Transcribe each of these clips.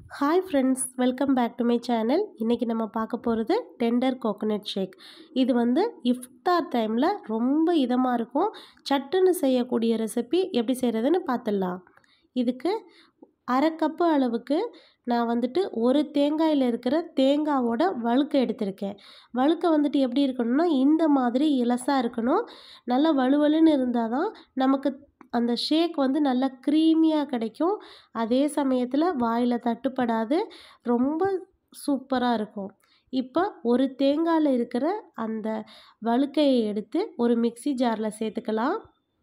hi friends welcome back to my channel இன்றைக்கி நம்ம பார்க்க போகிறது டெண்டர் கோகோனட் ஷேக் இது வந்து இஃப்தார் டைமில் ரொம்ப இதமாக இருக்கும் சட்டுன்னு செய்யக்கூடிய ரெசிபி எப்படி செய்கிறதுன்னு பார்த்துடலாம் இதுக்கு அரை கப்பு அளவுக்கு நான் வந்துட்டு ஒரு தேங்காயில் இருக்கிற தேங்காவோட வழுக்க எடுத்திருக்கேன் வழுக்க வந்துட்டு எப்படி இருக்கணும்னா இந்த மாதிரி இலசாக இருக்கணும் நல்லா வலுவலுன்னு இருந்தால் தான் நமக்கு அந்த ஷேக் வந்து நல்லா க்ரீமியாக கிடைக்கும் அதே சமயத்தில் வாயில் தட்டுப்படாது ரொம்ப சூப்பராக இருக்கும் இப்போ ஒரு தேங்காயில் இருக்கிற அந்த வழுக்கையை எடுத்து ஒரு மிக்ஸி ஜாரில் சேர்த்துக்கலாம்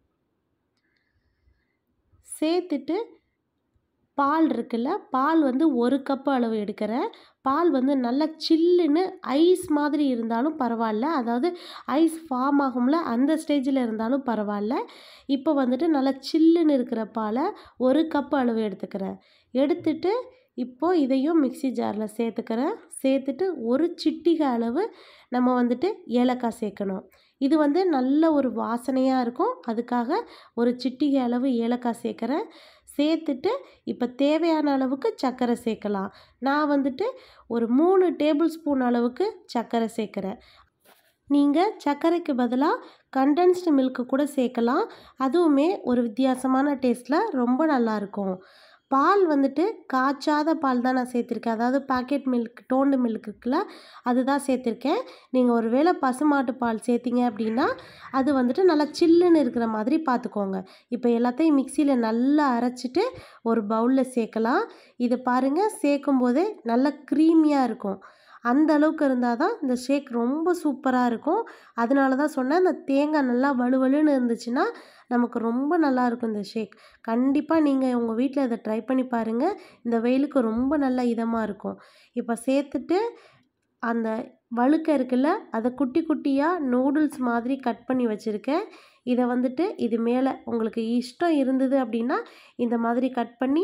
சேர்த்துட்டு பால் இருக்குல்ல பால் வந்து ஒரு கப்பு அளவு எடுக்கிறேன் பால் வந்து நல்லா சில்லுன்னு ஐஸ் மாதிரி இருந்தாலும் பரவாயில்ல அதாவது ஐஸ் ஃபார்ம் ஆகும்ல அந்த ஸ்டேஜில் இருந்தாலும் பரவாயில்ல இப்போ வந்துட்டு நல்லா சில்லுன்னு இருக்கிற பாலை ஒரு கப்பு அளவு எடுத்துக்கிறேன் எடுத்துட்டு இப்போது இதையும் மிக்ஸி ஜாரில் சேர்த்துக்கிறேன் சேர்த்துட்டு ஒரு சிட்டிகை அளவு நம்ம வந்துட்டு ஏலக்காய் சேர்க்கணும் இது வந்து நல்ல ஒரு வாசனையாக இருக்கும் அதுக்காக ஒரு சிட்டிகை அளவு ஏலக்காய் சேர்க்குறேன் சேர்த்துட்டு இப்போ தேவையான அளவுக்கு சர்க்கரை சேர்க்கலாம் நான் வந்துட்டு ஒரு மூணு டேபிள் ஸ்பூன் அளவுக்கு சர்க்கரை சேர்க்குறேன் நீங்கள் சர்க்கரைக்கு பதிலாக கண்டென்ஸ்டு மில்க்கு கூட சேர்க்கலாம் அதுவுமே ஒரு வித்தியாசமான டேஸ்ட்டில் ரொம்ப நல்லாயிருக்கும் பால் வந்துட்டு காய்ச்சாத பால் தான் நான் சேர்த்துருக்கேன் அதாவது பாக்கெட் மில்க் டோண்டு மில்க் இருக்குல்ல அதுதான் சேர்த்துருக்கேன் நீங்கள் ஒரு வேளை பசுமாட்டு பால் சேர்த்திங்க அப்படின்னா அது வந்துட்டு நல்லா சில்லுன்னு இருக்கிற மாதிரி பார்த்துக்கோங்க இப்போ எல்லாத்தையும் மிக்சியில் நல்லா அரைச்சிட்டு ஒரு பவுலில் சேர்க்கலாம் இது பாருங்கள் சேர்க்கும் போதே நல்லா க்ரீமியாக இருக்கும் அந்த அளவுக்கு இருந்தால் தான் இந்த ஷேக் ரொம்ப சூப்பராக இருக்கும் அதனால தான் சொன்னேன் இந்த தேங்காய் நல்லா வலுவலுன்னு இருந்துச்சுன்னா நமக்கு ரொம்ப நல்லாயிருக்கும் இந்த ஷேக் கண்டிப்பாக நீங்கள் உங்கள் வீட்டில் இதை ட்ரை பண்ணி பாருங்கள் இந்த வெயிலுக்கு ரொம்ப நல்ல இதமாக இருக்கும் இப்போ சேர்த்துட்டு அந்த வழுக்க இருக்குல்ல அதை குட்டி குட்டியாக நூடுல்ஸ் மாதிரி கட் பண்ணி வச்சுருக்கேன் இதை வந்துட்டு இது மேலே உங்களுக்கு இஷ்டம் இருந்தது அப்படின்னா இந்த மாதிரி கட் பண்ணி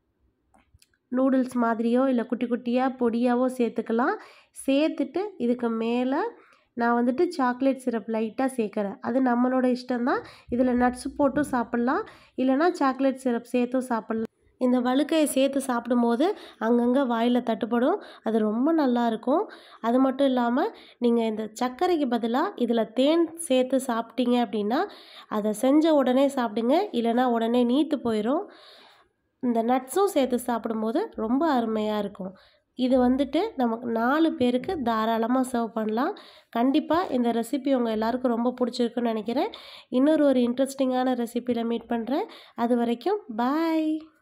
நூடுல்ஸ் மாதிரியோ இல்லை குட்டி குட்டியாக பொடியாவோ சேர்த்துக்கலாம் சேர்த்துட்டு இதுக்கு மேலே நான் வந்துட்டு சாக்லேட் சிரப் லைட்டாக சேர்க்குறேன் அது நம்மளோட இஷ்டம்தான் இதில் நட்ஸ் போட்டும் சாப்பிட்லாம் இல்லைனா சாக்லேட் சிரப் சேர்த்தும் சாப்பிட்லாம் இந்த வழுக்கையை சேர்த்து சாப்பிடும்போது அங்கங்கே வாயில் தட்டுப்படும் அது ரொம்ப நல்லாயிருக்கும் அது மட்டும் இல்லாமல் நீங்கள் இந்த சர்க்கரைக்கு பதிலாக இதில் தேன் சேர்த்து சாப்பிட்டீங்க அப்படின்னா அதை செஞ்ச உடனே சாப்பிடுங்க இல்லைனா உடனே நீத்து போயிடும் இந்த நட்ஸும் சேர்த்து சாப்பிடும்போது ரொம்ப அருமையாக இருக்கும் இது வந்துட்டு நமக்கு நாலு பேருக்கு தாராளமாக சர்வ் பண்ணலாம் கண்டிப்பாக இந்த ரெசிபி உங்கள் எல்லாருக்கும் ரொம்ப பிடிச்சிருக்குன்னு நினைக்கிறேன் இன்னொரு ஒரு இன்ட்ரெஸ்டிங்கான ரெசிப்பியில் மீட் பண்ணுறேன் அது வரைக்கும் பாய்